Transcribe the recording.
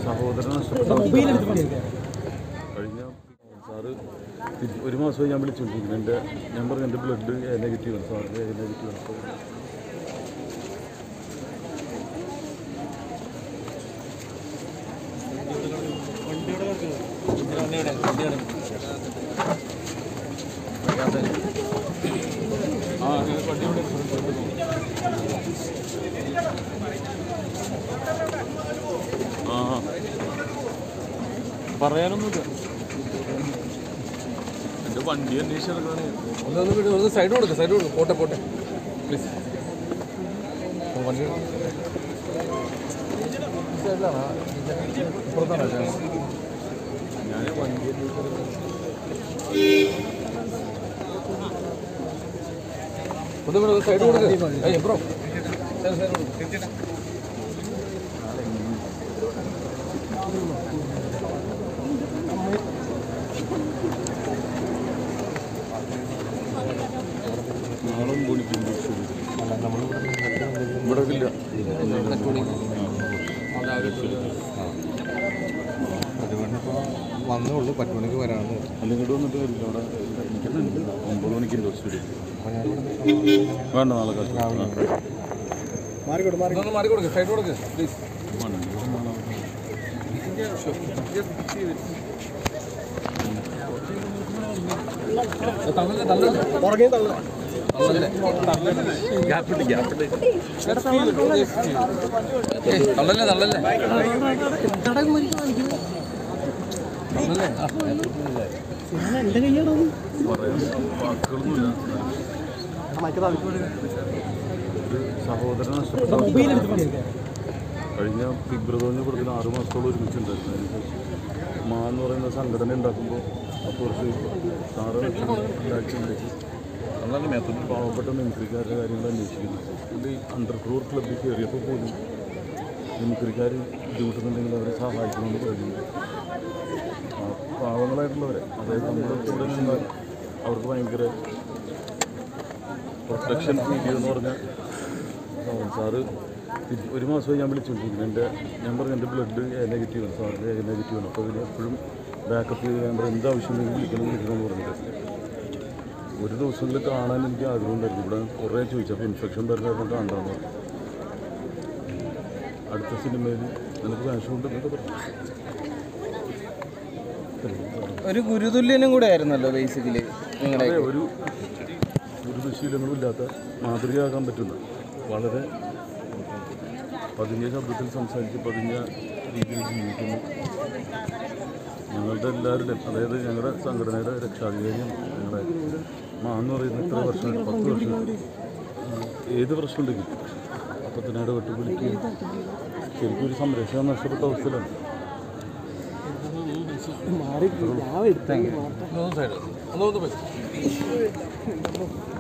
സഹോദരനെ നഷ്ടപ്പെട്ട കഴിഞ്ഞ സാറ് തിരി- ഒരു മാസമായി ഞാൻ വിളിച്ചുകൊണ്ടിരിക്കുന്നു എൻ്റെ ഞാൻ പറഞ്ഞു എൻ്റെ ബ്ലഡ് എ നെഗറ്റീവ് ആണ് സാറിൻ്റെ എ നെഗറ്റീവ് ആണ് അപ്പോൾ ആ പറയാനൊന്നുമില്ല എൻ്റെ വണ്ടി അന്വേഷിച്ചിറങ്ങാണ് ഒന്ന് ഒന്ന് വിട്, ഒന്ന് സൈഡ് കൊടുക്ക് സൈഡ് കൊടുക്ക് പോട്ടെ പോട്ടെ പ്ലീസ് വണ്ടി സൈഡിലാണോ ഇപ്പുറത്താണോ ചേട്ടൻ? ഞാൻ വണ്ടി അന്വേഷിച്ചിറങ്ങാണ് ഒന്ന് വിട്, സൈഡ് കൊടുക്ക് ഏയ് ബ്രോ സൈഡ് സൈഡ് കൊടുക്ക് നാളെ വിളിക്കും ഇവിടെ ഇല്ല പറ്റുമണിപ്പോൾ വന്നുള്ളൂ പത്ത് മണിക്ക് വരാമെന്ന് അല്ലെങ്കിൽ വന്നിട്ട് വരില്ല അവിടെ എനിക്കുന്നുണ്ട് ഒമ്പത് മണിക്ക് കുറച്ച് അപ്പോൾ ഞാനിവിടെ വേണ്ട നാളെ കാലത്ത് ഒന്ന് മാറി കൊടുക്ക് സൈഡ് കൊടുക്ക് പ്ലീസ് വണ്ടി ഇവിടെ നാളെ തള്ളല്ലേ തള്ളല്ലേ പുറകെ തള്ളല്ലേ ഗ്യാപ്പിട്ട് ഗ്യാപ്പിട്ട് ഏയ്, തള്ളല്ലേ തള്ളല്ലേ തള്ളല്ലേ ആ, പറയാൻ വാക്കുകളൊന്നുമില്ല ഒരു സഹോദരനെ നഷ്ടപ്പെട്ട കഴിഞ്ഞ ഫെബ്രുവരി പടത്തിൽ ആറ് മാസത്തോളം ഒരുമിച്ചുണ്ടായിരുന്നു അതിനുശേഷം മാ എന്ന് പറയുന്ന സംഘടന ഉണ്ടാക്കുമ്പോൾ അപ്പോൾ കുറച്ച് സാറ് ഉണ്ടാക്കിയിലേക്ക് അതാണ് മേത്തത്തിൽ പാവപ്പെട്ട മിമിക്രിക്കാരുടെ കാര്യങ്ങൾ അന്വേഷിക്കുന്നു പുള്ളി അണ്ടർ ക്രൂർ ക്ലബ്ബിൽ കയറിയപ്പോൾ പോലും മിമിക്രിക്കാർ ബുദ്ധിമുട്ടുന്നുണ്ടെങ്കിൽ അവരെ സഹായിക്കണമെന്ന് പറയുന്നു ആ, പാവങ്ങളായിട്ടുള്ളവരെ അതായത് നമ്മുടെ കൂടെ നിന്നാൽ അവർക്ക് ഭയങ്കര പ്രൊട്ടക്ഷൻ വീഡിയോ എന്ന് പറഞ്ഞ സാധനം. സാറ് തിരി- ഒരു മാസമായി ഞാൻ വിളിച്ചുകൊണ്ടിരിക്കുന്നു എൻ്റെ ഞാൻ പറഞ്ഞു എൻ്റെ ബ്ലഡ് എ നെഗറ്റീവ് ആണ് സാറിൻ്റെ എ നെഗറ്റീവ് ആണ് അപ്പോൾ ഇതിൽ എപ്പോഴും ബാക്കപ്പ് ചെയ്ത് ഞാൻ പറഞ്ഞു എന്ത് ആവശ്യമുണ്ടെങ്കിലും വിളിക്കണം വിളിക്കണം എന്ന് പറഞ്ഞിട്ട് ഒരു ദിവസങ്ങളിൽ കാണാൻ എനിക്ക് ആഗ്രഹം ഉണ്ടായിരുന്നു ഇവിടെ കുറേ ചോദിച്ചപ്പോൾ ഇൻഫെക്ഷൻ വരുന്നതായിരുന്നു കാണാമെന്ന് പറഞ്ഞു അടുത്ത സിനിമയിൽ നിനക്ക് വേഷം ഉണ്ട് എന്നൊക്കെ പറഞ്ഞു ഒരു ഗുരുതുല്യനും കൂടെ ആയിരുന്നല്ലോ ബേസിക്കലി നിങ്ങളുടെ അതെ ഒരു ഒരു ദുശീലങ്ങളും ഇല്ലാത്ത മാതൃകയാകാൻ പറ്റുന്ന വളരെ പതിഞ്ഞ ശബ്ദത്തിൽ സംസാരിച്ച് പതിഞ്ഞ രീതിയിൽ ജീവിക്കുന്നു ഞങ്ങളുടെ എല്ലാവരുടെയും അതായത് ഞങ്ങളുടെ സംഘടനയുടെ രക്ഷാധികാരിയാണ് ഞങ്ങളുടെ മാ എന്ന് പറയുന്ന ഇത്ര വർഷം പത്ത് വർഷം ഏത് പ്രശ്നം ഉണ്ടെങ്കിലും അപ്പം തന്നെ ഇടപെട്ട് വിളിക്കുകയും ശരിക്കും ഒരു സംരക്ഷണം നഷ്ടപ്പെട്ട അവസ്ഥയിലാണ് ഒന്ന് സൈഡ് ഒന്ന് ഒന്ന് പോയി